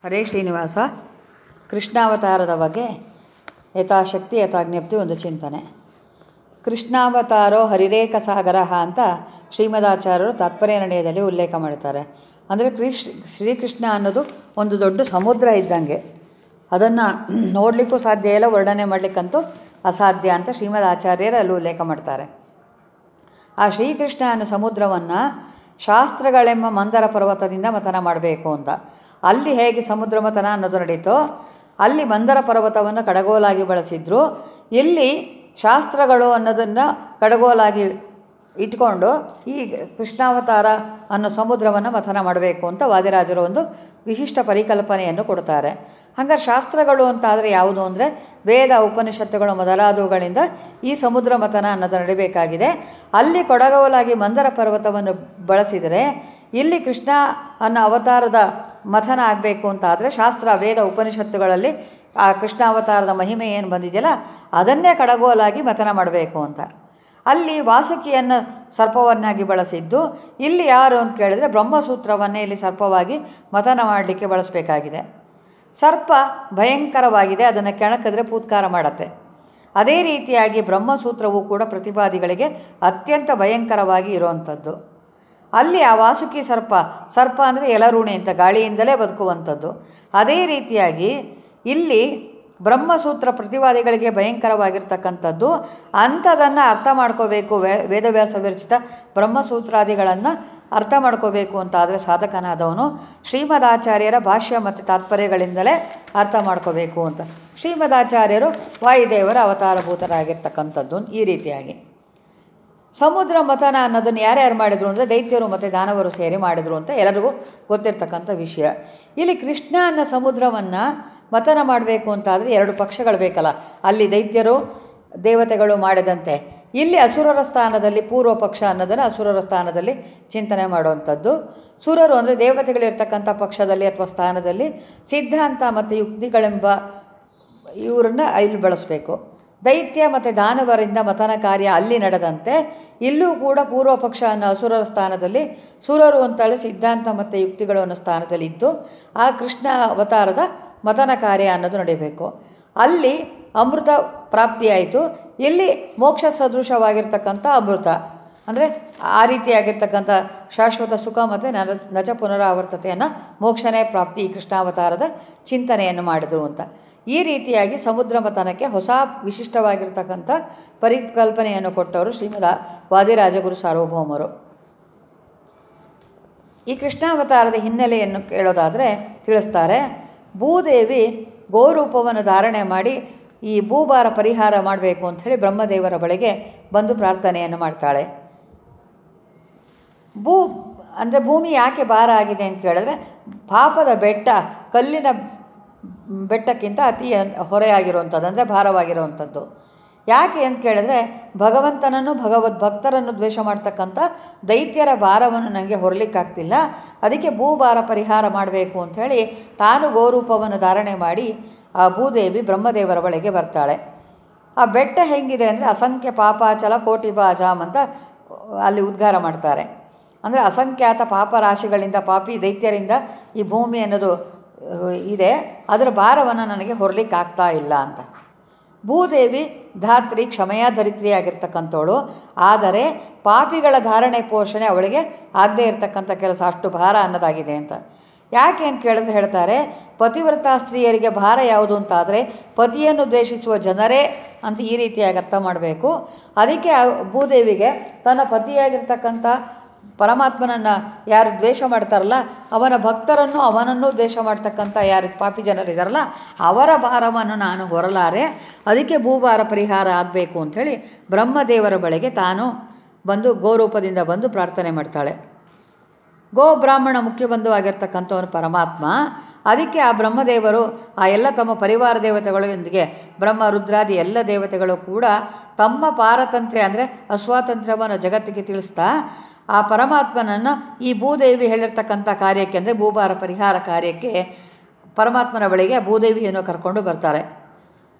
ಹರೇ ಶ್ರೀನಿವಾಸ ಕೃಷ್ಣಾವತಾರದ ಬಗ್ಗೆ ಯಥಾಶಕ್ತಿ ಯಥಾಜ್ಞಪ್ತಿ ಒಂದು ಚಿಂತನೆ ಕೃಷ್ಣಾವತಾರೋ ಹರಿರೇಖ ಸಾಗರ ಅಂತ ಶ್ರೀಮದಾಚಾರ್ಯರು ತಾತ್ಪರ್ಯ ನಿರ್ಣಯದಲ್ಲಿ ಉಲ್ಲೇಖ ಮಾಡ್ತಾರೆ ಅಂದರೆ ಕೃಷ್ ಶ್ರೀಕೃಷ್ಣ ಅನ್ನೋದು ಒಂದು ದೊಡ್ಡ ಸಮುದ್ರ ಇದ್ದಂಗೆ ಅದನ್ನು ನೋಡಲಿಕ್ಕೂ ಸಾಧ್ಯ ಇಲ್ಲ ವರ್ಣನೆ ಮಾಡಲಿಕ್ಕಂತೂ ಅಸಾಧ್ಯ ಅಂತ ಶ್ರೀಮದ್ ಆಚಾರ್ಯರು ಅಲ್ಲಿ ಉಲ್ಲೇಖ ಮಾಡ್ತಾರೆ ಆ ಶ್ರೀಕೃಷ್ಣ ಅನ್ನೋ ಸಮುದ್ರವನ್ನು ಶಾಸ್ತ್ರಗಳೆಂಬ ಮಂದರ ಪರ್ವತದಿಂದ ಮಥನ ಮಾಡಬೇಕು ಅಂತ ಅಲ್ಲಿ ಹೇಗೆ ಸಮುದ್ರ ಮಥನ ಅನ್ನೋದು ನಡೀತೋ ಅಲ್ಲಿ ಮಂದರ ಪರ್ವತವನ್ನು ಕಡಗೋಲಾಗಿ ಬಳಸಿದ್ರು ಇಲ್ಲಿ ಶಾಸ್ತ್ರಗಳು ಅನ್ನೋದನ್ನು ಕಡಗೋಲಾಗಿ ಇಟ್ಕೊಂಡು ಈ ಕೃಷ್ಣಾವತಾರ ಅನ್ನೋ ಸಮುದ್ರವನ್ನು ಮಥನ ಮಾಡಬೇಕು ಅಂತ ವಾದಿರಾಜರು ಒಂದು ವಿಶಿಷ್ಟ ಪರಿಕಲ್ಪನೆಯನ್ನು ಕೊಡ್ತಾರೆ ಹಂಗಾರೆ ಶಾಸ್ತ್ರಗಳು ಅಂತ ಆದರೆ ಯಾವುದು ಅಂದರೆ ವೇದ ಉಪನಿಷತ್ತುಗಳು ಮೊದಲಾದವುಗಳಿಂದ ಈ ಸಮುದ್ರ ಮಥನ ಅನ್ನೋದು ನಡಿಬೇಕಾಗಿದೆ ಅಲ್ಲಿ ಕೊಡಗೋಲಾಗಿ ಮಂದರ ಪರ್ವತವನ್ನು ಬಳಸಿದರೆ ಇಲ್ಲಿ ಕೃಷ್ಣ ಅನ್ನೋ ಅವತಾರದ ಮಥನ ಆಗಬೇಕು ಅಂತ ಆದರೆ ಶಾಸ್ತ್ರ ವೇದ ಉಪನಿಷತ್ತುಗಳಲ್ಲಿ ಆ ಕೃಷ್ಣ ಅವತಾರದ ಮಹಿಮೆ ಏನು ಬಂದಿದೆಯಲ್ಲ ಅದನ್ನೇ ಕಡಗೋಲಾಗಿ ಮಥನ ಮಾಡಬೇಕು ಅಂತ ಅಲ್ಲಿ ವಾಸುಕಿಯನ್ನು ಸರ್ಪವನ್ನಾಗಿ ಬಳಸಿದ್ದು ಇಲ್ಲಿ ಯಾರು ಅಂತ ಕೇಳಿದರೆ ಬ್ರಹ್ಮಸೂತ್ರವನ್ನೇ ಇಲ್ಲಿ ಸರ್ಪವಾಗಿ ಮಥನ ಮಾಡಲಿಕ್ಕೆ ಬಳಸಬೇಕಾಗಿದೆ ಸರ್ಪ ಭಯಂಕರವಾಗಿದೆ ಅದನ್ನು ಕೆಣಕಿದ್ರೆ ಪೂತ್ಕಾರ ಮಾಡತ್ತೆ ಅದೇ ರೀತಿಯಾಗಿ ಬ್ರಹ್ಮಸೂತ್ರವು ಕೂಡ ಪ್ರತಿಪಾದಿಗಳಿಗೆ ಅತ್ಯಂತ ಭಯಂಕರವಾಗಿ ಇರುವಂಥದ್ದು ಅಲ್ಲಿ ಆ ವಾಸುಕಿ ಸರ್ಪ ಸರ್ಪ ಅಂದರೆ ಎಲರುಣಿ ಅಂತ ಗಾಳಿಯಿಂದಲೇ ಬದುಕುವಂಥದ್ದು ಅದೇ ರೀತಿಯಾಗಿ ಇಲ್ಲಿ ಬ್ರಹ್ಮಸೂತ್ರ ಪ್ರತಿವಾದಿಗಳಿಗೆ ಭಯಂಕರವಾಗಿರ್ತಕ್ಕಂಥದ್ದು ಅಂಥದನ್ನು ಅರ್ಥ ಮಾಡ್ಕೋಬೇಕು ವೇ ವೇದವ್ಯಾಸ ವಿರಚಿತ ಬ್ರಹ್ಮಸೂತ್ರಾದಿಗಳನ್ನು ಅರ್ಥ ಮಾಡ್ಕೋಬೇಕು ಅಂತ ಆದರೆ ಸಾಧಕನಾದವನು ಶ್ರೀಮದಾಚಾರ್ಯರ ಭಾಷ್ಯ ಮತ್ತು ತಾತ್ಪರ್ಯಗಳಿಂದಲೇ ಅರ್ಥ ಮಾಡ್ಕೋಬೇಕು ಅಂತ ಶ್ರೀಮದಾಚಾರ್ಯರು ವಾಯುದೇವರ ಅವತಾರಭೂತರಾಗಿರ್ತಕ್ಕಂಥದ್ದು ಈ ರೀತಿಯಾಗಿ ಸಮುದ್ರ ಮಥನ ಅನ್ನೋದನ್ನು ಯಾರ್ಯಾರು ಮಾಡಿದರು ಅಂದರೆ ದೈತ್ಯರು ಮತ್ತು ದಾನವರು ಸೇರಿ ಮಾಡಿದರು ಅಂತ ಎಲ್ಲರಿಗೂ ಗೊತ್ತಿರ್ತಕ್ಕಂಥ ವಿಷಯ ಇಲ್ಲಿ ಕೃಷ್ಣ ಅನ್ನೋ ಸಮುದ್ರವನ್ನು ಮಥನ ಮಾಡಬೇಕು ಅಂತಾದರೆ ಎರಡು ಪಕ್ಷಗಳು ಬೇಕಲ್ಲ ಅಲ್ಲಿ ದೈತ್ಯರು ದೇವತೆಗಳು ಮಾಡಿದಂತೆ ಇಲ್ಲಿ ಅಸುರರ ಸ್ಥಾನದಲ್ಲಿ ಪೂರ್ವ ಪಕ್ಷ ಅನ್ನೋದನ್ನು ಅಸುರರ ಸ್ಥಾನದಲ್ಲಿ ಚಿಂತನೆ ಮಾಡುವಂಥದ್ದು ಸುರರು ಅಂದರೆ ದೇವತೆಗಳಿರ್ತಕ್ಕಂಥ ಪಕ್ಷದಲ್ಲಿ ಅಥವಾ ಸ್ಥಾನದಲ್ಲಿ ಸಿದ್ಧಾಂತ ಮತ್ತು ಯುಕ್ತಿಗಳೆಂಬ ಇವರನ್ನ ಇಲ್ಲಿ ಬಳಸಬೇಕು ದೈತ್ಯ ಮತ್ತು ದಾನವರಿಂದ ಮತನ ಕಾರ್ಯ ಅಲ್ಲಿ ನಡೆದಂತೆ ಇಲ್ಲೂ ಕೂಡ ಪೂರ್ವ ಪಕ್ಷ ಅನ್ನೋ ಅಸುರರ ಸ್ಥಾನದಲ್ಲಿ ಸುರರು ಅಂತೇಳಿ ಸಿದ್ಧಾಂತ ಮತ್ತು ಯುಕ್ತಿಗಳು ಅನ್ನೋ ಸ್ಥಾನದಲ್ಲಿ ಇದ್ದು ಆ ಕೃಷ್ಣ ಅವತಾರದ ಮತನ ಕಾರ್ಯ ಅನ್ನೋದು ನಡೀಬೇಕು ಅಲ್ಲಿ ಅಮೃತ ಪ್ರಾಪ್ತಿಯಾಯಿತು ಇಲ್ಲಿ ಮೋಕ್ಷ ಸದೃಶವಾಗಿರ್ತಕ್ಕಂಥ ಅಮೃತ ಅಂದರೆ ಆ ರೀತಿಯಾಗಿರ್ತಕ್ಕಂಥ ಶಾಶ್ವತ ಸುಖ ಮತ್ತು ನರ ನಚ ಪುನರಾವರ್ತತೆಯನ್ನು ಮೋಕ್ಷನೇ ಪ್ರಾಪ್ತಿ ಈ ಕೃಷ್ಣಾವತಾರದ ಚಿಂತನೆಯನ್ನು ಮಾಡಿದರು ಅಂತ ಈ ರೀತಿಯಾಗಿ ಸಮುದ್ರ ಮಥನಕ್ಕೆ ಹೊಸ ವಿಶಿಷ್ಟವಾಗಿರ್ತಕ್ಕಂಥ ಪರಿಕಲ್ಪನೆಯನ್ನು ಕೊಟ್ಟವರು ಶ್ರೀಮದ ವಾದಿರಾಜಗುರು ಸಾರ್ವಭೌಮರು ಈ ಕೃಷ್ಣಾವತಾರದ ಹಿನ್ನೆಲೆಯನ್ನು ಕೇಳೋದಾದರೆ ತಿಳಿಸ್ತಾರೆ ಭೂದೇವಿ ಗೋರೂಪವನ್ನು ಧಾರಣೆ ಮಾಡಿ ಈ ಭೂಭಾರ ಪರಿಹಾರ ಮಾಡಬೇಕು ಅಂಥೇಳಿ ಬ್ರಹ್ಮದೇವರ ಬಳಿಗೆ ಬಂದು ಪ್ರಾರ್ಥನೆಯನ್ನು ಮಾಡ್ತಾಳೆ ಭೂ ಅಂದರೆ ಭೂಮಿ ಯಾಕೆ ಭಾರ ಆಗಿದೆ ಅಂತ ಕೇಳಿದ್ರೆ ಪಾಪದ ಬೆಟ್ಟ ಕಲ್ಲಿನ ಬೆಟ್ಟಕ್ಕಿಂತ ಅತಿ ಹೊರೆಯಾಗಿರುವಂಥದ್ದು ಅಂದರೆ ಭಾರವಾಗಿರುವಂಥದ್ದು ಯಾಕೆ ಅಂತ ಕೇಳಿದ್ರೆ ಭಗವಂತನನ್ನು ಭಗವದ್ ಭಕ್ತರನ್ನು ದ್ವೇಷ ಮಾಡ್ತಕ್ಕಂಥ ದೈತ್ಯರ ಭಾರವನ್ನು ನನಗೆ ಹೊರಲಿಕ್ಕಾಗ್ತಿಲ್ಲ ಅದಕ್ಕೆ ಭೂಭಾರ ಪರಿಹಾರ ಮಾಡಬೇಕು ಅಂಥೇಳಿ ತಾನು ಗೋರೂಪವನ್ನು ಧಾರಣೆ ಮಾಡಿ ಆ ಭೂದೇವಿ ಬ್ರಹ್ಮದೇವರ ಬಳಿಗೆ ಬರ್ತಾಳೆ ಆ ಬೆಟ್ಟ ಹೆಂಗಿದೆ ಅಂದರೆ ಅಸಂಖ್ಯ ಪಾಪಾಚಲ ಕೋಟಿ ಬಾಜಾಮ್ ಅಂತ ಅಲ್ಲಿ ಉದ್ಗಾರ ಮಾಡ್ತಾರೆ ಅಂದರೆ ಅಸಂಖ್ಯಾತ ಪಾಪ ರಾಶಿಗಳಿಂದ ಪಾಪಿ ದೈತ್ಯರಿಂದ ಈ ಭೂಮಿ ಅನ್ನೋದು ಇದೆ ಅದರ ಭಾರವನ್ನು ನನಗೆ ಹೊರಲಿಕ್ಕೆ ಆಗ್ತಾ ಇಲ್ಲ ಅಂತ ಭೂದೇವಿ ಧಾತ್ರಿ ಕ್ಷಮೆಯ ಧರಿತ್ರಿಯಾಗಿರ್ತಕ್ಕಂಥವಳು ಆದರೆ ಪಾಪಿಗಳ ಧಾರಣೆ ಪೋಷಣೆ ಅವಳಿಗೆ ಆಗದೇ ಇರತಕ್ಕಂಥ ಕೆಲಸ ಅಷ್ಟು ಭಾರ ಅನ್ನೋದಾಗಿದೆ ಅಂತ ಯಾಕೆ ಅಂತ ಕೇಳಿದ್ರೆ ಹೇಳ್ತಾರೆ ಪತಿವ್ರತ ಸ್ತ್ರೀಯರಿಗೆ ಭಾರ ಯಾವುದು ಅಂತಾದರೆ ಪತಿಯನ್ನು ದ್ವೇಷಿಸುವ ಜನರೇ ಅಂತ ಈ ರೀತಿಯಾಗಿ ಅರ್ಥ ಮಾಡಬೇಕು ಅದಕ್ಕೆ ಆ ಭೂದೇವಿಗೆ ತನ್ನ ಪತಿಯಾಗಿರ್ತಕ್ಕಂಥ ಪರಮಾತ್ಮನನ್ನು ಯಾರು ದ್ವೇಷ ಮಾಡ್ತಾರಲ್ಲ ಅವನ ಭಕ್ತರನ್ನು ಅವನನ್ನು ದ್ವೇಷ ಮಾಡ್ತಕ್ಕಂಥ ಯಾರು ಪಾಪಿ ಜನರಿದಾರಲ್ಲ ಅವರ ಭಾರವನ್ನು ನಾನು ಹೊರಲಾರೆ ಅದಕ್ಕೆ ಭೂಭಾರ ಪರಿಹಾರ ಆಗಬೇಕು ಅಂಥೇಳಿ ಬ್ರಹ್ಮದೇವರ ಬಳಿಗೆ ತಾನು ಬಂದು ಗೋರೂಪದಿಂದ ಬಂದು ಪ್ರಾರ್ಥನೆ ಮಾಡ್ತಾಳೆ ಗೋ ಬ್ರಾಹ್ಮಣ ಮುಖ್ಯ ಬಂಧುವಾಗಿರ್ತಕ್ಕಂಥವನು ಪರಮಾತ್ಮ ಅದಕ್ಕೆ ಆ ಬ್ರಹ್ಮದೇವರು ಆ ಎಲ್ಲ ತಮ್ಮ ಪರಿವಾರ ದೇವತೆಗಳೊಂದಿಗೆ ಬ್ರಹ್ಮ ರುದ್ರಾದಿ ಎಲ್ಲ ದೇವತೆಗಳು ಕೂಡ ತಮ್ಮ ಪಾರತಂತ್ರ್ಯ ಅಂದರೆ ಅಸ್ವಾತಂತ್ರ್ಯವನ್ನು ಜಗತ್ತಿಗೆ ತಿಳಿಸ್ತಾ ಆ ಪರಮಾತ್ಮನನ್ನು ಈ ಭೂದೇವಿ ಹೇಳಿರ್ತಕ್ಕಂಥ ಕಾರ್ಯಕ್ಕೆ ಅಂದರೆ ಭೂಭಾರ ಪರಿಹಾರ ಕಾರ್ಯಕ್ಕೆ ಪರಮಾತ್ಮನ ಬಳಿಗೆ ಭೂದೇವಿಯನ್ನು ಕರ್ಕೊಂಡು ಬರ್ತಾರೆ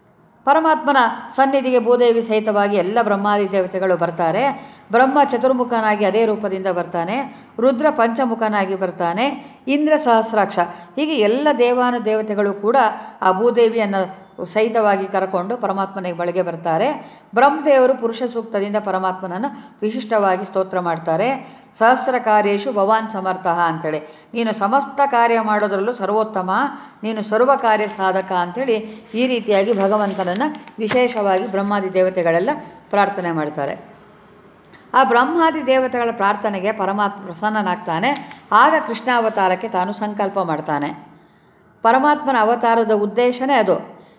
ಪರಮಾತ್ಮನ ಸನ್ನಿಧಿಗೆ ಭೂದೇವಿ ಸಹಿತವಾಗಿ ಎಲ್ಲ ಬ್ರಹ್ಮಾದಿ ದೇವತೆಗಳು ಬರ್ತಾರೆ ಬ್ರಹ್ಮ ಚತುರ್ಮುಖನಾಗಿ ಅದೇ ರೂಪದಿಂದ ಬರ್ತಾನೆ ರುದ್ರ ಪಂಚಮುಖನಾಗಿ ಬರ್ತಾನೆ ಇಂದ್ರ ಸಹಸ್ರಾಕ್ಷ ಹೀಗೆ ಎಲ್ಲ ದೇವಾನು ದೇವತೆಗಳು ಕೂಡ ಆ ಭೂದೇವಿಯನ್ನು ಸಹಿತವಾಗಿ ಕರ್ಕೊಂಡು ಪರಮಾತ್ಮನಿಗೆ ಬಳಿಗೆ ಬರ್ತಾರೆ ಬ್ರಹ್ಮದೇವರು ಪುರುಷ ಸೂಕ್ತದಿಂದ ಪರಮಾತ್ಮನನ್ನು ವಿಶಿಷ್ಟವಾಗಿ ಸ್ತೋತ್ರ ಮಾಡ್ತಾರೆ ಸಹಸ್ರ ಕಾರ್ಯೇಶು ಭವಾನ್ ಸಮರ್ಥ ಅಂಥೇಳಿ ನೀನು ಸಮಸ್ತ ಕಾರ್ಯ ಮಾಡೋದರಲ್ಲೂ ಸರ್ವೋತ್ತಮ ನೀನು ಸರ್ವ ಕಾರ್ಯ ಸಾಧಕ ಅಂಥೇಳಿ ಈ ರೀತಿಯಾಗಿ ಭಗವಂತನನ್ನು ವಿಶೇಷವಾಗಿ ಬ್ರಹ್ಮಾದಿ ದೇವತೆಗಳೆಲ್ಲ ಪ್ರಾರ್ಥನೆ ಮಾಡ್ತಾರೆ ಆ ಬ್ರಹ್ಮಾದಿ ದೇವತೆಗಳ ಪ್ರಾರ್ಥನೆಗೆ ಪರಮಾತ್ಮ ಪ್ರಸನ್ನನಾಗ್ತಾನೆ ಆಗ ಕೃಷ್ಣಾವತಾರಕ್ಕೆ ತಾನು ಸಂಕಲ್ಪ ಮಾಡ್ತಾನೆ ಪರಮಾತ್ಮನ ಅವತಾರದ ಉದ್ದೇಶನೇ ಅದು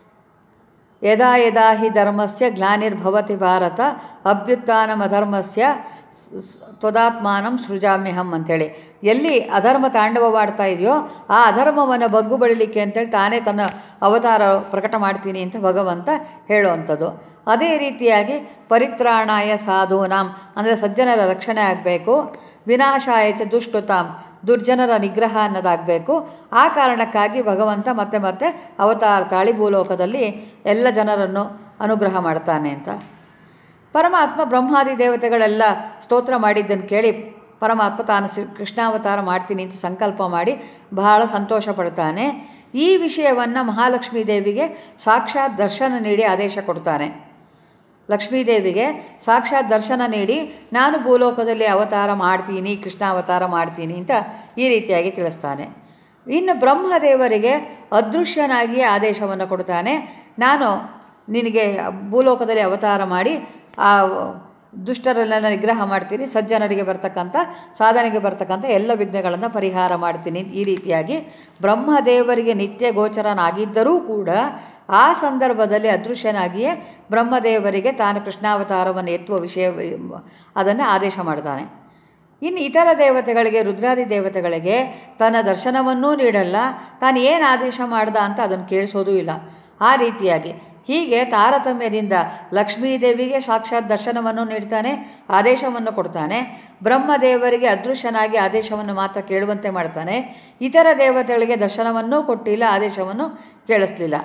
ಯದಾ ಯದಾ ಹಿ ಧರ್ಮಸ್ಯ ಗ್ಲಾನಿರ್ಭವತಿ ಭಾರತ ಅಭ್ಯುತ್ಥಾನಮಧರ್ಮಸ್ಯ ತ್ವದಾತ್ಮಾನಂ ಸೃಜಾಮ್ಯಹಂ ಅಂಥೇಳಿ ಎಲ್ಲಿ ಅಧರ್ಮ ತಾಂಡವವಾಡ್ತಾ ಇದೆಯೋ ಆ ಅಧರ್ಮವನ್ನು ಬಗ್ಗು ಬಡಿಲಿಕ್ಕೆ ಅಂತೇಳಿ ತಾನೇ ತನ್ನ ಅವತಾರ ಪ್ರಕಟ ಮಾಡ್ತೀನಿ ಅಂತ ಭಗವಂತ ಹೇಳುವಂಥದ್ದು ಅದೇ ರೀತಿಯಾಗಿ ಪರಿತ್ರಾಣಾಯ ಸಾಧೂನಾಂ ಅಂದರೆ ಸಜ್ಜನರ ರಕ್ಷಣೆ ಆಗಬೇಕು ವಿನಾಶಾಯ ಚ ದುಷ್ಟುತಾಂ ದುರ್ಜನರ ನಿಗ್ರಹ ಅನ್ನೋದಾಗಬೇಕು ಆ ಕಾರಣಕ್ಕಾಗಿ ಭಗವಂತ ಮತ್ತೆ ಮತ್ತೆ ಅವತಾರ ತಾಳಿ ಭೂಲೋಕದಲ್ಲಿ ಎಲ್ಲ ಜನರನ್ನು ಅನುಗ್ರಹ ಮಾಡ್ತಾನೆ ಅಂತ ಪರಮಾತ್ಮ ಬ್ರಹ್ಮಾದಿ ದೇವತೆಗಳೆಲ್ಲ ಸ್ತೋತ್ರ ಮಾಡಿದ್ದನ್ನು ಕೇಳಿ ಪರಮಾತ್ಮ ತಾನು ಶ್ರೀ ಕೃಷ್ಣಾವತಾರ ಮಾಡ್ತೀನಿ ಅಂತ ಸಂಕಲ್ಪ ಮಾಡಿ ಬಹಳ ಸಂತೋಷ ಪಡ್ತಾನೆ ಈ ವಿಷಯವನ್ನು ಮಹಾಲಕ್ಷ್ಮೀ ದೇವಿಗೆ ಸಾಕ್ಷಾತ್ ದರ್ಶನ ನೀಡಿ ಆದೇಶ ಕೊಡ್ತಾನೆ ಲಕ್ಷ್ಮೀದೇವಿಗೆ ಸಾಕ್ಷಾತ್ ದರ್ಶನ ನೀಡಿ ನಾನು ಭೂಲೋಕದಲ್ಲಿ ಅವತಾರ ಮಾಡ್ತೀನಿ ಕೃಷ್ಣಾವತಾರ ಮಾಡ್ತೀನಿ ಅಂತ ಈ ರೀತಿಯಾಗಿ ತಿಳಿಸ್ತಾನೆ ಇನ್ನು ಬ್ರಹ್ಮದೇವರಿಗೆ ಅದೃಶ್ಯನಾಗಿ ಆದೇಶವನ್ನು ಕೊಡ್ತಾನೆ ನಾನು ನಿನಗೆ ಭೂಲೋಕದಲ್ಲಿ ಅವತಾರ ಮಾಡಿ ಆ ದುಷ್ಟರನ್ನೆಲ್ಲ ನಿಗ್ರಹ ಮಾಡ್ತೀನಿ ಸಜ್ಜನರಿಗೆ ಬರ್ತಕ್ಕಂಥ ಸಾಧನೆಗೆ ಬರ್ತಕ್ಕಂಥ ಎಲ್ಲ ವಿಘ್ನಗಳನ್ನು ಪರಿಹಾರ ಮಾಡ್ತೀನಿ ಈ ರೀತಿಯಾಗಿ ಬ್ರಹ್ಮದೇವರಿಗೆ ನಿತ್ಯ ಗೋಚರನಾಗಿದ್ದರೂ ಕೂಡ ಆ ಸಂದರ್ಭದಲ್ಲಿ ಅದೃಶ್ಯನಾಗಿಯೇ ಬ್ರಹ್ಮದೇವರಿಗೆ ತಾನು ಕೃಷ್ಣಾವತಾರವನ್ನು ಎತ್ತುವ ವಿಷಯ ಅದನ್ನು ಆದೇಶ ಮಾಡ್ತಾನೆ ಇನ್ನು ಇತರ ದೇವತೆಗಳಿಗೆ ರುದ್ರಾದಿ ದೇವತೆಗಳಿಗೆ ತನ್ನ ದರ್ಶನವನ್ನೂ ನೀಡಲ್ಲ ತಾನು ಏನು ಆದೇಶ ಮಾಡ್ದ ಅಂತ ಅದನ್ನು ಕೇಳಿಸೋದೂ ಇಲ್ಲ ಆ ರೀತಿಯಾಗಿ ಹೀಗೆ ತಾರತಮ್ಯದಿಂದ ಲಕ್ಷ್ಮೀದೇವಿಗೆ ಸಾಕ್ಷಾತ್ ದರ್ಶನವನ್ನು ನೀಡ್ತಾನೆ ಆದೇಶವನ್ನು ಕೊಡ್ತಾನೆ ಬ್ರಹ್ಮದೇವರಿಗೆ ಅದೃಶ್ಯನಾಗಿ ಆದೇಶವನ್ನು ಮಾತ್ರ ಕೇಳುವಂತೆ ಮಾಡ್ತಾನೆ ಇತರ ದೇವತೆಗಳಿಗೆ ದರ್ಶನವನ್ನೂ ಕೊಟ್ಟಿಲ್ಲ ಆದೇಶವನ್ನು ಕೇಳಿಸ್ಲಿಲ್ಲ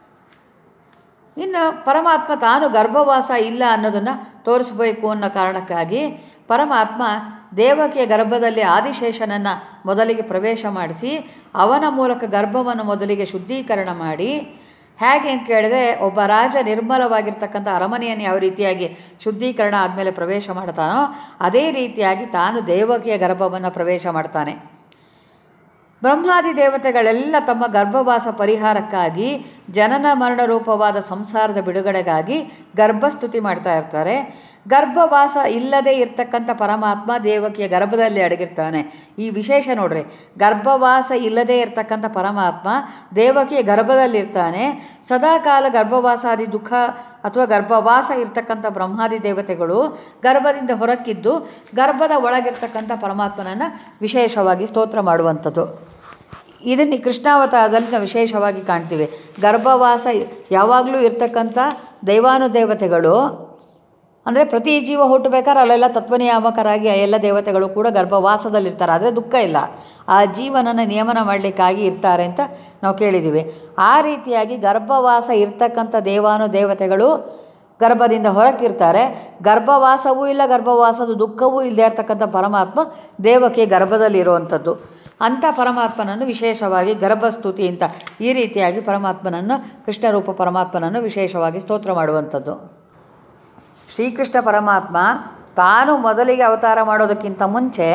ಇನ್ನು ಪರಮಾತ್ಮ ತಾನು ಗರ್ಭವಾಸ ಇಲ್ಲ ಅನ್ನೋದನ್ನು ತೋರಿಸ್ಬೇಕು ಅನ್ನೋ ಕಾರಣಕ್ಕಾಗಿ ಪರಮಾತ್ಮ ದೇವಕಿಯ ಗರ್ಭದಲ್ಲಿ ಆದಿಶೇಷನನ್ನು ಮೊದಲಿಗೆ ಪ್ರವೇಶ ಮಾಡಿಸಿ ಅವನ ಮೂಲಕ ಗರ್ಭವನ್ನು ಮೊದಲಿಗೆ ಶುದ್ಧೀಕರಣ ಮಾಡಿ ಹೇಗೆ ಅಂತ ಕೇಳಿದ್ರೆ ಒಬ್ಬ ರಾಜ ನಿರ್ಮಲವಾಗಿರ್ತಕ್ಕಂಥ ಅರಮನೆಯನ್ನು ಯಾವ ರೀತಿಯಾಗಿ ಶುದ್ಧೀಕರಣ ಆದಮೇಲೆ ಪ್ರವೇಶ ಮಾಡ್ತಾನೋ ಅದೇ ರೀತಿಯಾಗಿ ತಾನು ದೇವಕಿಯ ಗರ್ಭವನ್ನು ಪ್ರವೇಶ ಮಾಡ್ತಾನೆ ಬ್ರಹ್ಮಾದಿ ದೇವತೆಗಳೆಲ್ಲ ತಮ್ಮ ಗರ್ಭವಾಸ ಪರಿಹಾರಕ್ಕಾಗಿ ಜನನ ಮರಣ ರೂಪವಾದ ಸಂಸಾರದ ಬಿಡುಗಡೆಗಾಗಿ ಗರ್ಭಸ್ತುತಿ ಮಾಡ್ತಾ ಇರ್ತಾರೆ ಗರ್ಭವಾಸ ಇಲ್ಲದೆ ಇರ್ತಕ್ಕಂಥ ಪರಮಾತ್ಮ ದೇವಕಿಯ ಗರ್ಭದಲ್ಲಿ ಅಡಗಿರ್ತಾನೆ ಈ ವಿಶೇಷ ನೋಡ್ರಿ ಗರ್ಭವಾಸ ಇಲ್ಲದೆ ಇರ್ತಕ್ಕಂಥ ಪರಮಾತ್ಮ ದೇವಕಿಯ ಗರ್ಭದಲ್ಲಿರ್ತಾನೆ ಸದಾಕಾಲ ಗರ್ಭವಾಸಾದಿ ದುಃಖ ಅಥವಾ ಗರ್ಭವಾಸ ಇರ್ತಕ್ಕಂಥ ಬ್ರಹ್ಮಾದಿ ದೇವತೆಗಳು ಗರ್ಭದಿಂದ ಹೊರಕ್ಕಿದ್ದು ಗರ್ಭದ ಒಳಗಿರ್ತಕ್ಕಂಥ ಪರಮಾತ್ಮನನ್ನು ವಿಶೇಷವಾಗಿ ಸ್ತೋತ್ರ ಮಾಡುವಂಥದ್ದು ಇದನ್ನು ಕೃಷ್ಣಾವತಾರದಲ್ಲಿ ನಾವು ವಿಶೇಷವಾಗಿ ಕಾಣ್ತೀವಿ ಗರ್ಭವಾಸ ಯಾವಾಗಲೂ ಇರ್ತಕ್ಕಂಥ ದೈವಾನುದೇವತೆಗಳು ಅಂದರೆ ಪ್ರತಿ ಜೀವ ಹುಟ್ಟಬೇಕಾದ್ರೆ ಅಲ್ಲೆಲ್ಲ ತತ್ವನಿಯಾಮಕರಾಗಿ ಆ ಎಲ್ಲ ದೇವತೆಗಳು ಕೂಡ ಗರ್ಭವಾಸದಲ್ಲಿರ್ತಾರೆ ಆದರೆ ದುಃಖ ಇಲ್ಲ ಆ ಜೀವನನ ನಿಯಮನ ಮಾಡಲಿಕ್ಕಾಗಿ ಇರ್ತಾರೆ ಅಂತ ನಾವು ಕೇಳಿದ್ದೀವಿ ಆ ರೀತಿಯಾಗಿ ಗರ್ಭವಾಸ ಇರ್ತಕ್ಕಂಥ ದೇವಾನು ದೇವತೆಗಳು ಗರ್ಭದಿಂದ ಹೊರಕ್ಕಿರ್ತಾರೆ ಗರ್ಭವಾಸವೂ ಇಲ್ಲ ಗರ್ಭವಾಸದ ದುಃಖವೂ ಇಲ್ಲದೆ ಇರ್ತಕ್ಕಂಥ ಪರಮಾತ್ಮ ದೇವಕ್ಕೆ ಗರ್ಭದಲ್ಲಿರುವಂಥದ್ದು ಅಂಥ ಪರಮಾತ್ಮನನ್ನು ವಿಶೇಷವಾಗಿ ಗರ್ಭಸ್ತುತಿ ಅಂತ ಈ ರೀತಿಯಾಗಿ ಪರಮಾತ್ಮನನ್ನು ಕೃಷ್ಣರೂಪ ಪರಮಾತ್ಮನನ್ನು ವಿಶೇಷವಾಗಿ ಸ್ತೋತ್ರ ಮಾಡುವಂಥದ್ದು ಶ್ರೀಕೃಷ್ಣ ಪರಮಾತ್ಮ ತಾನು ಮೊದಲಿಗೆ ಅವತಾರ ಮಾಡೋದಕ್ಕಿಂತ ಮುಂಚೆ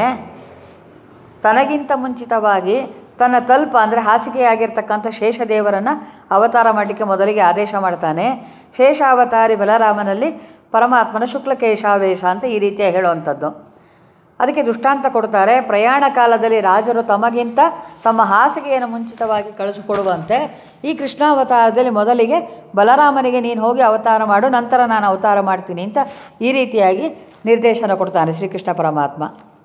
ತನಗಿಂತ ಮುಂಚಿತವಾಗಿ ತನ್ನ ತಲ್ಪ ಅಂದರೆ ಹಾಸಿಗೆಯಾಗಿರ್ತಕ್ಕಂಥ ಶೇಷದೇವರನ್ನು ಅವತಾರ ಮಾಡಲಿಕ್ಕೆ ಮೊದಲಿಗೆ ಆದೇಶ ಮಾಡ್ತಾನೆ ಶೇಷಾವತಾರಿ ಬಲರಾಮನಲ್ಲಿ ಪರಮಾತ್ಮನ ಶುಕ್ಲಕೇಶಾವೇಶ ಅಂತ ಈ ರೀತಿಯಾಗಿ ಹೇಳುವಂಥದ್ದು ಅದಕ್ಕೆ ದೃಷ್ಟಾಂತ ಕೊಡ್ತಾರೆ ಪ್ರಯಾಣ ಕಾಲದಲ್ಲಿ ರಾಜರು ತಮಗಿಂತ ತಮ್ಮ ಹಾಸಿಗೆಯನ್ನು ಮುಂಚಿತವಾಗಿ ಕಳಿಸಿಕೊಡುವಂತೆ ಈ ಕೃಷ್ಣಾವತಾರದಲ್ಲಿ ಮೊದಲಿಗೆ ಬಲರಾಮನಿಗೆ ನೀನು ಹೋಗಿ ಅವತಾರ ಮಾಡು ನಂತರ ನಾನು ಅವತಾರ ಮಾಡ್ತೀನಿ ಅಂತ ಈ ರೀತಿಯಾಗಿ ನಿರ್ದೇಶನ ಕೊಡ್ತಾನೆ ಶ್ರೀಕೃಷ್ಣ ಪರಮಾತ್ಮ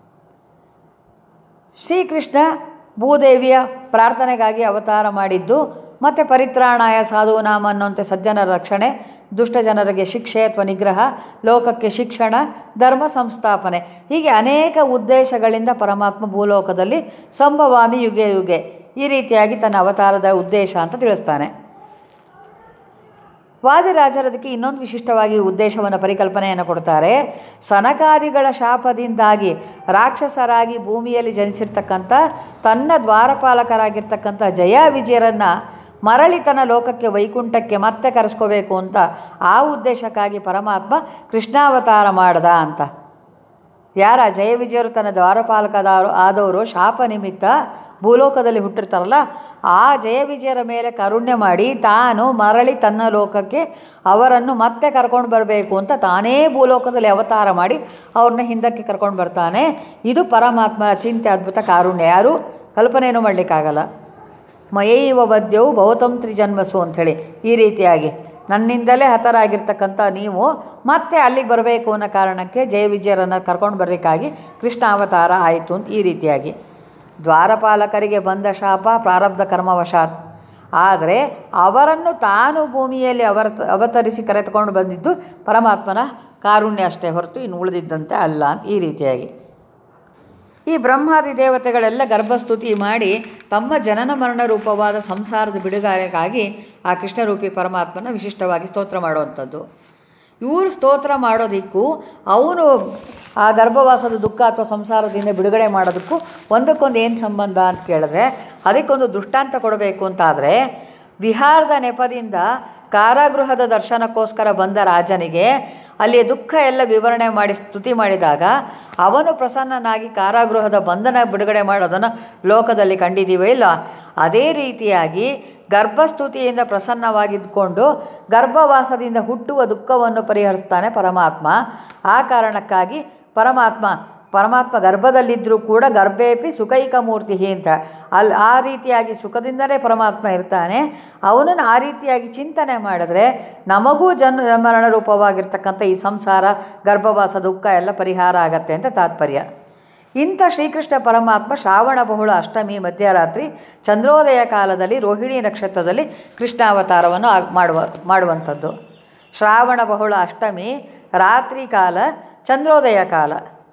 ಶ್ರೀಕೃಷ್ಣ ಭೂದೇವಿಯ ಪ್ರಾರ್ಥನೆಗಾಗಿ ಅವತಾರ ಮಾಡಿದ್ದು ಮತ್ತು ಪರಿತ್ರಾಣಾಯ ಸಾಧುನಾಮ ಅನ್ನುವಂತೆ ಸಜ್ಜನರ ರಕ್ಷಣೆ ದುಷ್ಟ ಜನರಿಗೆ ಶಿಕ್ಷೆ ಅಥವಾ ನಿಗ್ರಹ ಲೋಕಕ್ಕೆ ಶಿಕ್ಷಣ ಧರ್ಮ ಸಂಸ್ಥಾಪನೆ ಹೀಗೆ ಅನೇಕ ಉದ್ದೇಶಗಳಿಂದ ಪರಮಾತ್ಮ ಭೂಲೋಕದಲ್ಲಿ ಸಂಭವಾಮಿ ಯುಗೆ ಯುಗೆ ಈ ರೀತಿಯಾಗಿ ತನ್ನ ಅವತಾರದ ಉದ್ದೇಶ ಅಂತ ತಿಳಿಸ್ತಾನೆ ವಾದಿರಾಜರು ಅದಕ್ಕೆ ಇನ್ನೊಂದು ವಿಶಿಷ್ಟವಾಗಿ ಉದ್ದೇಶವನ್ನು ಪರಿಕಲ್ಪನೆಯನ್ನು ಕೊಡ್ತಾರೆ ಸನಕಾದಿಗಳ ಶಾಪದಿಂದಾಗಿ ರಾಕ್ಷಸರಾಗಿ ಭೂಮಿಯಲ್ಲಿ ಜನಿಸಿರ್ತಕ್ಕಂಥ ತನ್ನ ದ್ವಾರಪಾಲಕರಾಗಿರ್ತಕ್ಕಂಥ ಜಯ ವಿಜಯರನ್ನು ಮರಳಿ ತನ್ನ ಲೋಕಕ್ಕೆ ವೈಕುಂಠಕ್ಕೆ ಮತ್ತೆ ಕರೆಸ್ಕೋಬೇಕು ಅಂತ ಆ ಉದ್ದೇಶಕ್ಕಾಗಿ ಪರಮಾತ್ಮ ಕೃಷ್ಣಾವತಾರ ಮಾಡ್ದ ಅಂತ ಯಾರ ಜಯ ವಿಜಯರು ತನ್ನ ದ್ವಾರಪಾಲಕದಾರು ಆದವರು ಶಾಪ ನಿಮಿತ್ತ ಭೂಲೋಕದಲ್ಲಿ ಹುಟ್ಟಿರ್ತಾರಲ್ಲ ಆ ಜಯ ವಿಜಯರ ಮೇಲೆ ಕರುಣ್ಯ ಮಾಡಿ ತಾನು ಮರಳಿ ತನ್ನ ಲೋಕಕ್ಕೆ ಅವರನ್ನು ಮತ್ತೆ ಕರ್ಕೊಂಡು ಬರಬೇಕು ಅಂತ ತಾನೇ ಭೂಲೋಕದಲ್ಲಿ ಅವತಾರ ಮಾಡಿ ಅವ್ರನ್ನ ಹಿಂದಕ್ಕೆ ಕರ್ಕೊಂಡು ಬರ್ತಾನೆ ಇದು ಪರಮಾತ್ಮನ ಚಿಂತೆ ಅದ್ಭುತ ಕಾರುಣ್ಯ ಯಾರು ಕಲ್ಪನೆಯನ್ನು ಮಾಡಲಿಕ್ಕಾಗಲ್ಲ ಮಯೈವ ಬದ್ಯವು ಭೌತಂ ತ್ರಿಜನ್ಮಸು ಅಂಥೇಳಿ ಈ ರೀತಿಯಾಗಿ ನನ್ನಿಂದಲೇ ಹತರಾಗಿರ್ತಕ್ಕಂಥ ನೀವು ಮತ್ತೆ ಅಲ್ಲಿಗೆ ಬರಬೇಕು ಅನ್ನೋ ಕಾರಣಕ್ಕೆ ಜಯ ವಿಜಯರನ್ನು ಕರ್ಕೊಂಡು ಬರಲಿಕ್ಕಾಗಿ ಕೃಷ್ಣ ಅವತಾರ ಆಯಿತು ಅಂತ ಈ ರೀತಿಯಾಗಿ ದ್ವಾರಪಾಲಕರಿಗೆ ಬಂದ ಶಾಪ ಪ್ರಾರಬ್ಧ ಕರ್ಮವಶಾತ್ ಆದರೆ ಅವರನ್ನು ತಾನು ಭೂಮಿಯಲ್ಲಿ ಅವರ ಅವತರಿಸಿ ಕರೆದುಕೊಂಡು ಬಂದಿದ್ದು ಪರಮಾತ್ಮನ ಕಾರುಣ್ಯ ಅಷ್ಟೇ ಹೊರತು ಇನ್ನು ಉಳಿದಿದ್ದಂತೆ ಅಲ್ಲ ಅಂತ ಈ ರೀತಿಯಾಗಿ ಈ ಬ್ರಹ್ಮಾದಿ ದೇವತೆಗಳೆಲ್ಲ ಗರ್ಭಸ್ತುತಿ ಮಾಡಿ ತಮ್ಮ ಜನನ ಮರಣ ರೂಪವಾದ ಸಂಸಾರದ ಬಿಡುಗಾರೆಗಾಗಿ ಆ ಕೃಷ್ಣರೂಪಿ ಪರಮಾತ್ಮನ ವಿಶಿಷ್ಟವಾಗಿ ಸ್ತೋತ್ರ ಮಾಡುವಂಥದ್ದು ಇವರು ಸ್ತೋತ್ರ ಮಾಡೋದಕ್ಕೂ ಅವನು ಆ ಗರ್ಭವಾಸದ ದುಃಖ ಅಥವಾ ಸಂಸಾರದಿಂದ ಬಿಡುಗಡೆ ಮಾಡೋದಕ್ಕೂ ಒಂದಕ್ಕೊಂದು ಏನು ಸಂಬಂಧ ಅಂತ ಕೇಳಿದ್ರೆ ಅದಕ್ಕೊಂದು ದೃಷ್ಟಾಂತ ಕೊಡಬೇಕು ಅಂತಾದರೆ ವಿಹಾರದ ನೆಪದಿಂದ ಕಾರಾಗೃಹದ ದರ್ಶನಕ್ಕೋಸ್ಕರ ಬಂದ ರಾಜನಿಗೆ ಅಲ್ಲಿಯ ದುಃಖ ಎಲ್ಲ ವಿವರಣೆ ಮಾಡಿ ಸ್ತುತಿ ಮಾಡಿದಾಗ ಅವನು ಪ್ರಸನ್ನನಾಗಿ ಕಾರಾಗೃಹದ ಬಂಧನ ಬಿಡುಗಡೆ ಮಾಡೋದನ್ನು ಲೋಕದಲ್ಲಿ ಕಂಡಿದ್ದೀವೋ ಇಲ್ಲ ಅದೇ ರೀತಿಯಾಗಿ ಗರ್ಭಸ್ತುತಿಯಿಂದ ಪ್ರಸನ್ನವಾಗಿದ್ದುಕೊಂಡು ಗರ್ಭವಾಸದಿಂದ ಹುಟ್ಟುವ ದುಃಖವನ್ನು ಪರಿಹರಿಸ್ತಾನೆ ಪರಮಾತ್ಮ ಆ ಕಾರಣಕ್ಕಾಗಿ ಪರಮಾತ್ಮ ಪರಮಾತ್ಮ ಗರ್ಭದಲ್ಲಿದ್ದರೂ ಕೂಡ ಗರ್ಭೇಪಿ ಸುಖೈಕ ಮೂರ್ತಿ ಅಂತ ಅಲ್ಲಿ ಆ ರೀತಿಯಾಗಿ ಸುಖದಿಂದಲೇ ಪರಮಾತ್ಮ ಇರ್ತಾನೆ ಅವನನ್ನು ಆ ರೀತಿಯಾಗಿ ಚಿಂತನೆ ಮಾಡಿದ್ರೆ ನಮಗೂ ಜನ್ಮ ಮರಣ ರೂಪವಾಗಿರ್ತಕ್ಕಂಥ ಈ ಸಂಸಾರ ಗರ್ಭವಾಸ ದುಃಖ ಎಲ್ಲ ಪರಿಹಾರ ಆಗತ್ತೆ ಅಂತ ತಾತ್ಪರ್ಯ ಇಂಥ ಶ್ರೀಕೃಷ್ಣ ಪರಮಾತ್ಮ ಶ್ರಾವಣ ಬಹುಳ ಅಷ್ಟಮಿ ಮಧ್ಯರಾತ್ರಿ ಚಂದ್ರೋದಯ ಕಾಲದಲ್ಲಿ ರೋಹಿಣಿ ನಕ್ಷತ್ರದಲ್ಲಿ ಕೃಷ್ಣಾವತಾರವನ್ನು ಆಗ್- ಮಾಡುವ ಮಾಡುವಂಥದ್ದು ಶ್ರಾವಣ ಬಹುಳ ಅಷ್ಟಮಿ ರಾತ್ರಿ ಕಾಲ ಚಂದ್ರೋದಯ ಕಾಲ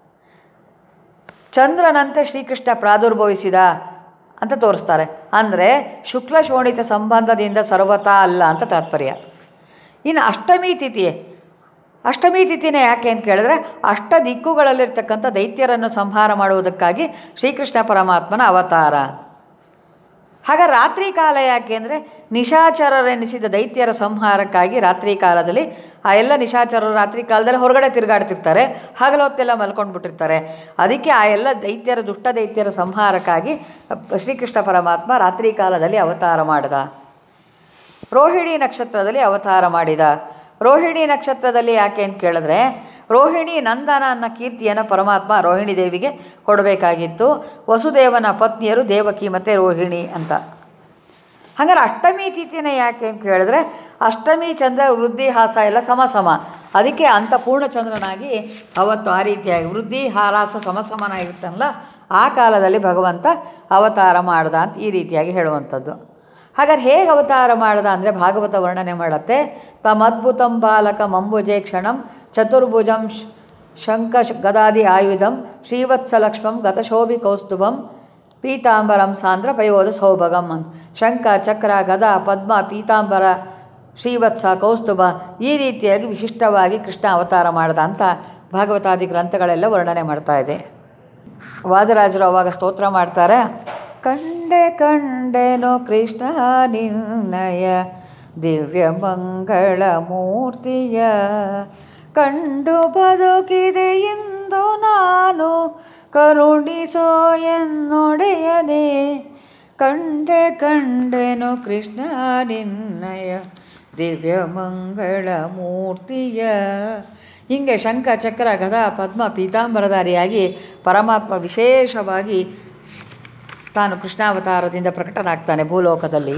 ಚಂದ್ರನಂತೆ ಶ್ರೀಕೃಷ್ಣ ಪ್ರಾದುರ್ಭವಿಸಿದ ಅಂತ ತೋರಿಸ್ತಾರೆ ಅಂದರೆ ಶುಕ್ಲ ಶೋಣಿತ ಸಂಬಂಧದಿಂದ ಸರ್ವತಾ ಅಲ್ಲ ಅಂತ ತಾತ್ಪರ್ಯ ಇನ್ನು ಅಷ್ಟಮಿ ತಿಥಿ ಅಷ್ಟಮಿ ತಿಥಿನೇ ಯಾಕೆ ಅಂತ ಕೇಳಿದ್ರೆ ಅಷ್ಟ ದಿಕ್ಕುಗಳಲ್ಲಿರ್ತಕ್ಕಂಥ ದೈತ್ಯರನ್ನು ಸಂಹಾರ ಮಾಡುವುದಕ್ಕಾಗಿ ಶ್ರೀಕೃಷ್ಣ ಪರಮಾತ್ಮನ ಅವತಾರ ಹಾಗೆ ರಾತ್ರಿ ಕಾಲ ಯಾಕೆ ಅಂದರೆ ನಿಶಾಚರರೆನಿಸಿದ ದೈತ್ಯರ ಸಂಹಾರಕ್ಕಾಗಿ ರಾತ್ರಿ ಕಾಲದಲ್ಲಿ ಆ ಎಲ್ಲ ನಿಶಾಚರರು ರಾತ್ರಿ ಕಾಲದಲ್ಲಿ ಹೊರಗಡೆ ತಿರುಗಾಡ್ತಿರ್ತಾರೆ ಹಗಲು ಹೊತ್ತೆಲ್ಲ ಮಲ್ಕೊಂಡು ಬಿಟ್ಟಿರ್ತಾರೆ ಅದಕ್ಕೆ ಆ ಎಲ್ಲ ದೈತ್ಯರ ದುಷ್ಟ ದೈತ್ಯರ ಸಂಹಾರಕ್ಕಾಗಿ ಶ್ರೀಕೃಷ್ಣ ಪರಮಾತ್ಮ ರಾತ್ರಿ ಕಾಲದಲ್ಲಿ ಅವತಾರ ಮಾಡಿದ ರೋಹಿಣಿ ನಕ್ಷತ್ರದಲ್ಲಿ ಅವತಾರ ಮಾಡಿದ ರೋಹಿಣಿ ನಕ್ಷತ್ರದಲ್ಲಿ ಯಾಕೆ ಅಂತ ಕೇಳಿದ್ರೆ ರೋಹಿಣಿ ನಂದನ ಅನ್ನೋ ಕೀರ್ತಿಯನ್ನು ಪರಮಾತ್ಮ ರೋಹಿಣಿ ದೇವಿಗೆ ಕೊಡಬೇಕಾಗಿತ್ತು ವಸುದೇವನ ಪತ್ನಿಯರು ದೇವಕಿ ಮತ್ತು ರೋಹಿಣಿ ಅಂತ ಹಾಗಾದ್ರೆ ಅಷ್ಟಮಿ ತಿಥಿನ ಯಾಕೆ ಅಂತ ಕೇಳಿದ್ರೆ ಅಷ್ಟಮಿ ಚಂದ್ರ ವೃದ್ಧಿ ಹಾಸ ಎಲ್ಲ ಸಮ ಸಮ ಅದಕ್ಕೆ ಅಂಥ ಪೂರ್ಣಚಂದ್ರನಾಗಿ ಅವತ್ತು ಆ ರೀತಿಯಾಗಿ ವೃದ್ಧಿ ಹಾರಾಸ ಸಮ ಸಮನಾಗಿರ್ತಾನಲ್ಲ ಆ ಕಾಲದಲ್ಲಿ ಭಗವಂತ ಅವತಾರ ಮಾಡ್ದ ಅಂತ ಈ ರೀತಿಯಾಗಿ ಹೇಳುವಂಥದ್ದು ಹಾಗಾದ್ರೆ ಹೇಗೆ ಅವತಾರ ಮಾಡ್ದ ಅಂದರೆ ಭಾಗವತ ವರ್ಣನೆ ಮಾಡುತ್ತೆ ತಮದ್ಭುತಂ ಬಾಲಕ ಮಂಬುಜೆ ಕ್ಷಣಂ ಚತುರ್ಭುಜಂ ಶ್- ಶಂಖ ಶ್- ಗದಾದಿ ಆಯುಧಂ ಶ್ರೀವತ್ಸಲಕ್ಷ್ಮಂ ಗತಶೋಭಿ ಕೌಸ್ತುಭಂ ಪೀತಾಂಬರಂ ಸಾಂದ್ರ ಪಯೋಧ ಸೌಭಗಂ ಅಂತ ಶಂಖ ಚಕ್ರ ಗದ ಪದ್ಮ ಪೀತಾಂಬರ ಶ್ರೀವತ್ಸ ಕೌಸ್ತುಭ ಈ ರೀತಿಯಾಗಿ ವಿಶಿಷ್ಟವಾಗಿ ಕೃಷ್ಣ ಅವತಾರ ಮಾಡ್ದ ಅಂತ ಭಾಗವತಾದಿ ಗ್ರಂಥಗಳೆಲ್ಲ ವರ್ಣನೆ ಮಾಡ್ತಾ ಇದೆ ವಾದರಾಜರು ಅವಾಗ ಸ್ತೋತ್ರ ಮಾಡ್ತಾರೆ ಕಂಡೆ ಕಂಡೆನೋ ಕೃಷ್ಣ ನಿನ್ನಯ ದಿವ್ಯ ಮಂಗಳ ಮೂರ್ತಿಯ ಕಂಡು ಬದುಕಿದೆ ಎಂದು ನಾನು ಕರುಣಿಸೋ ಎನ್ನೊಡೆಯನೆ ಕಂಡೆ ಕಂಡೆನು ಕೃಷ್ಣ ನಿನ್ನಯ ದಿವ್ಯ ಮಂಗಳ ಮೂರ್ತಿಯ ಹೀಗೆ ಶಂಖ ಚಕ್ರ ಗದಾ ಪದ್ಮ ಪೀತಾಂಬರಧಾರಿಯಾಗಿ ಪರಮಾತ್ಮ ವಿಶೇಷವಾಗಿ ತಾನು ಕೃಷ್ಣಾವತಾರದಿಂದ ಪ್ರಕಟನಾಗ್ತಾನೆ ಭೂಲೋಕದಲ್ಲಿ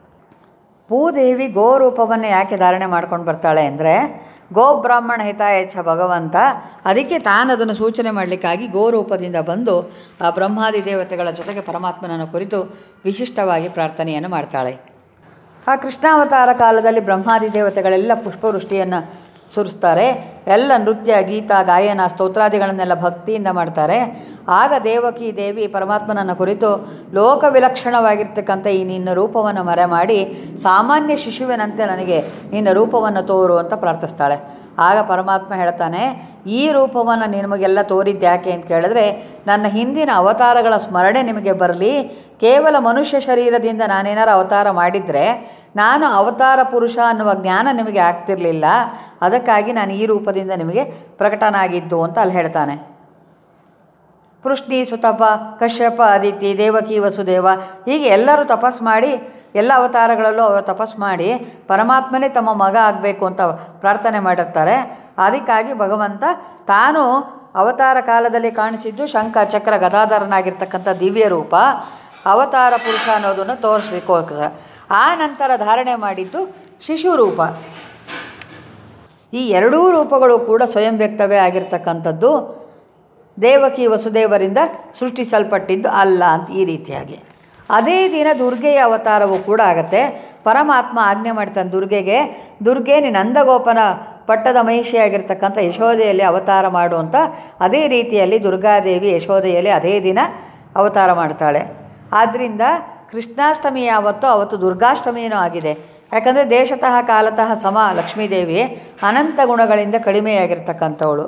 ಭೂದೇವಿ ಗೋರೂಪವನ್ನು ಯಾಕೆ ಧಾರಣೆ ಮಾಡ್ಕೊಂಡು ಬರ್ತಾಳೆ ಅಂದರೆ ಗೋಬ್ರಾಹ್ಮಣ ಹಿತಾಯಚ್ಛ ಭಗವಂತ ಅದಕ್ಕೆ ತಾನು ಅದನ್ನು ಸೂಚನೆ ಮಾಡಲಿಕ್ಕಾಗಿ ಗೋರೂಪದಿಂದ ಬಂದು ಆ ಬ್ರಹ್ಮಾದಿ ದೇವತೆಗಳ ಜೊತೆಗೆ ಪರಮಾತ್ಮನನ್ನು ಕುರಿತು ವಿಶಿಷ್ಟವಾಗಿ ಪ್ರಾರ್ಥನೆಯನ್ನು ಮಾಡ್ತಾಳೆ ಆ ಕೃಷ್ಣಾವತಾರ ಕಾಲದಲ್ಲಿ ಬ್ರಹ್ಮಾದಿ ದೇವತೆಗಳೆಲ್ಲ ಪುಷ್ಪವೃಷ್ಟಿಯನ್ನು ಸುರಿಸ್ತಾರೆ ಎಲ್ಲ ನೃತ್ಯ ಗೀತ ಗಾಯನ ಸ್ತೋತ್ರಾದಿಗಳನ್ನೆಲ್ಲ ಭಕ್ತಿಯಿಂದ ಮಾಡ್ತಾರೆ ಆಗ ದೇವಕಿ ದೇವಿ ಪರಮಾತ್ಮನನ್ನು ಕುರಿತು ಲೋಕ ವಿಲಕ್ಷಣವಾಗಿರ್ತಕ್ಕಂಥ ಈ ನಿನ್ನ ರೂಪವನ್ನು ಮರೆ ಮಾಡಿ ಸಾಮಾನ್ಯ ಶಿಶುವಿನಂತೆ ನನಗೆ ನಿನ್ನ ರೂಪವನ್ನು ತೋರು ಅಂತ ಪ್ರಾರ್ಥಿಸ್ತಾಳೆ ಆಗ ಪರಮಾತ್ಮ ಹೇಳ್ತಾನೆ ಈ ರೂಪವನ್ನು ನಿಮಗೆಲ್ಲ ತೋರಿದ್ಯಾಕೆ ಅಂತ ಕೇಳಿದ್ರೆ ನನ್ನ ಹಿಂದಿನ ಅವತಾರಗಳ ಸ್ಮರಣೆ ನಿಮಗೆ ಬರಲಿ ಕೇವಲ ಮನುಷ್ಯ ಶರೀರದಿಂದ ನಾನೇನಾರು ಅವತಾರ ಮಾಡಿದರೆ ನಾನು ಅವತಾರ ಪುರುಷ ಅನ್ನುವ ಜ್ಞಾನ ನಿಮಗೆ ಆಗ್ತಿರಲಿಲ್ಲ ಅದಕ್ಕಾಗಿ ನಾನು ಈ ರೂಪದಿಂದ ನಿಮಗೆ ಪ್ರಕಟನಾಗಿದ್ದು ಅಂತ ಅಲ್ಲಿ ಹೇಳ್ತಾನೆ ಪೃಷ್ಣಿ ಸುತಪ ಕಶ್ಯಪ ಅದಿತಿ ದೇವಕಿ ವಸುದೇವ ಹೀಗೆ ಎಲ್ಲರೂ ತಪಸ್ ಮಾಡಿ ಎಲ್ಲ ಅವತಾರಗಳಲ್ಲೂ ಅವರು ತಪಸ್ ಮಾಡಿ ಪರಮಾತ್ಮನೇ ತಮ್ಮ ಮಗ ಆಗಬೇಕು ಅಂತ ಪ್ರಾರ್ಥನೆ ಮಾಡಿರ್ತಾರೆ ಅದಕ್ಕಾಗಿ ಭಗವಂತ ತಾನು ಅವತಾರ ಕಾಲದಲ್ಲಿ ಕಾಣಿಸಿದ್ದು ಶಂಖ ಚಕ್ರ ಗದಾಧರನಾಗಿರ್ತಕ್ಕಂಥ ದಿವ್ಯ ರೂಪ ಅವತಾರ ಪುರುಷ ಅನ್ನೋದನ್ನು ತೋರಿಸ್ಲಿಕ್ಕೋಸ್ಕರ ಆ ನಂತರ ಧಾರಣೆ ಮಾಡಿದ್ದು ಶಿಶು ರೂಪ ಈ ಎರಡೂ ರೂಪಗಳು ಕೂಡ ಸ್ವಯಂ ವ್ಯಕ್ತವೇ ಆಗಿರ್ತಕ್ಕಂಥದ್ದು ದೇವಕಿ ವಸುದೇವರಿಂದ ಸೃಷ್ಟಿಸಲ್ಪಟ್ಟಿದ್ದು ಅಲ್ಲ ಅಂತ ಈ ರೀತಿಯಾಗಿ ಅದೇ ದಿನ ದುರ್ಗೆಯ ಅವತಾರವೂ ಕೂಡ ಆಗತ್ತೆ ಪರಮಾತ್ಮ ಆಜ್ಞೆ ಮಾಡ್ತಾನೆ ದುರ್ಗೆಗೆ ದುರ್ಗೆ ನೀನು ನಂದಗೋಪನ ಪಟ್ಟದ ಮಹಿಷಿಯಾಗಿರ್ತಕ್ಕಂಥ ಯಶೋದೆಯಲ್ಲಿ ಅವತಾರ ಮಾಡು ಅಂತ ಅದೇ ರೀತಿಯಲ್ಲಿ ದುರ್ಗಾದೇವಿ ಯಶೋದೆಯಲ್ಲಿ ಅದೇ ದಿನ ಅವತಾರ ಮಾಡ್ತಾಳೆ ಆದ್ದರಿಂದ ಕೃಷ್ಣಾಷ್ಟಮಿ ಯಾವತ್ತೋ ಅವತ್ತು ದುರ್ಗಾಷ್ಟಮಿಯೂ ಆಗಿದೆ ಯಾಕಂದರೆ ದೇಶತಃ ಕಾಲತಃ ಸಮ ಲಕ್ಷ್ಮೀದೇವಿ ಅನಂತ ಗುಣಗಳಿಂದ ಕಡಿಮೆಯಾಗಿರ್ತಕ್ಕಂಥವಳು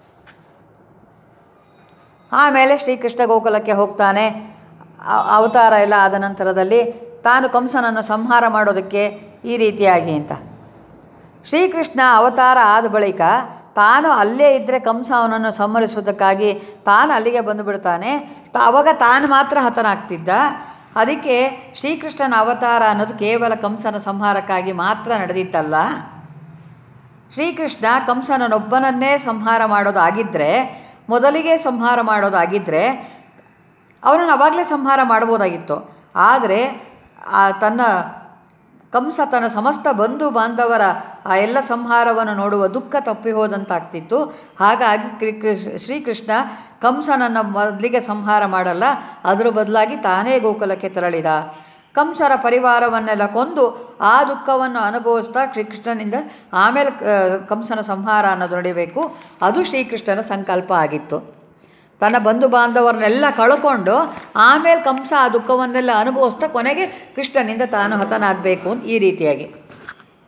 ಆಮೇಲೆ ಶ್ರೀಕೃಷ್ಣ ಗೋಕುಲಕ್ಕೆ ಹೋಗ್ತಾನೆ ಅ- ಅವತಾರ ಎಲ್ಲ ಆದ ನಂತರದಲ್ಲಿ ತಾನು ಕಂಸನನ್ನು ಸಂಹಾರ ಮಾಡೋದಕ್ಕೆ ಈ ರೀತಿಯಾಗಿ ಅಂತ ಶ್ರೀಕೃಷ್ಣ ಅವತಾರ ಆದ ಬಳಿಕ ತಾನು ಅಲ್ಲೇ ಇದ್ದರೆ ಕಂಸ ಅವನನ್ನು ಸಂಹರಿಸೋದಕ್ಕಾಗಿ ತಾನು ಅಲ್ಲಿಗೆ ಬಂದುಬಿಡ್ತಾನೆ ತ- ಅವಾಗ ತಾನು ಮಾತ್ರ ಹತನಾಗ್ತಿದ್ದ ಅದಕ್ಕೆ ಶ್ರೀಕೃಷ್ಣನ ಅವತಾರ ಅನ್ನೋದು ಕೇವಲ ಕಂಸನ ಸಂಹಾರಕ್ಕಾಗಿ ಮಾತ್ರ ನಡೆದಿತ್ತಲ್ಲ ಶ್ರೀಕೃಷ್ಣ ಕಂಸನನ್ನೊಬ್ಬನನ್ನೇ ಸಂಹಾರ ಮಾಡೋದಾಗಿದ್ದರೆ ಮೊದಲಿಗೆ ಸಂಹಾರ ಮಾಡೋದಾಗಿದ್ದರೆ ಅವನನ್ನು ಅವಾಗಲೇ ಸಂಹಾರ ಮಾಡ್ಬೋದಾಗಿತ್ತು ಆದರೆ ಆ ತನ್ನ ಕಂಸ ತನ್ನ ಸಮಸ್ತ ಬಂಧು ಬಾಂಧವರ ಆ ಎಲ್ಲ ಸಂಹಾರವನ್ನು ನೋಡುವ ದುಃಖ ತಪ್ಪಿ ಹೋದಂತಾಗ್ತಿತ್ತು ಹಾಗಾಗಿ ಕೃ- ಕೃ- ಶ್ರೀಕೃಷ್ಣ ಕಂಸನನ್ನು ಮೊದಲಿಗೆ ಸಂಹಾರ ಮಾಡಲ್ಲ ಅದರ ಬದಲಾಗಿ ತಾನೇ ಗೋಕುಲಕ್ಕೆ ತೆರಳಿದ ಕಂಸರ ಪರಿವಾರವನ್ನೆಲ್ಲ ಕೊಂದು ಆ ದುಃಖವನ್ನು ಅನುಭವಿಸ್ತಾ ಶ್ರೀಕೃಷ್ಣನಿಂದ ಆಮೇಲೆ ಆ, ಕಂಸನ ಸಂಹಾರ ಅನ್ನೋದು ನಡಿಬೇಕು ಅದು ಶ್ರೀಕೃಷ್ಣನ ಸಂಕಲ್ಪ ಆಗಿತ್ತು ತನ್ನ ಬಂಧು ಬಾಂಧವರನ್ನೆಲ್ಲ ಕಳ್ಕೊಂಡು ಆಮೇಲೆ ಕಂಸ ಆ ದುಃಖವನ್ನೆಲ್ಲ ಅನುಭವಿಸ್ತಾ ಕೊನೆಗೆ ಕೃಷ್ಣನಿಂದ ತಾನು ಹತನಾಗಬೇಕು ಅಂತ ಈ ರೀತಿಯಾಗಿ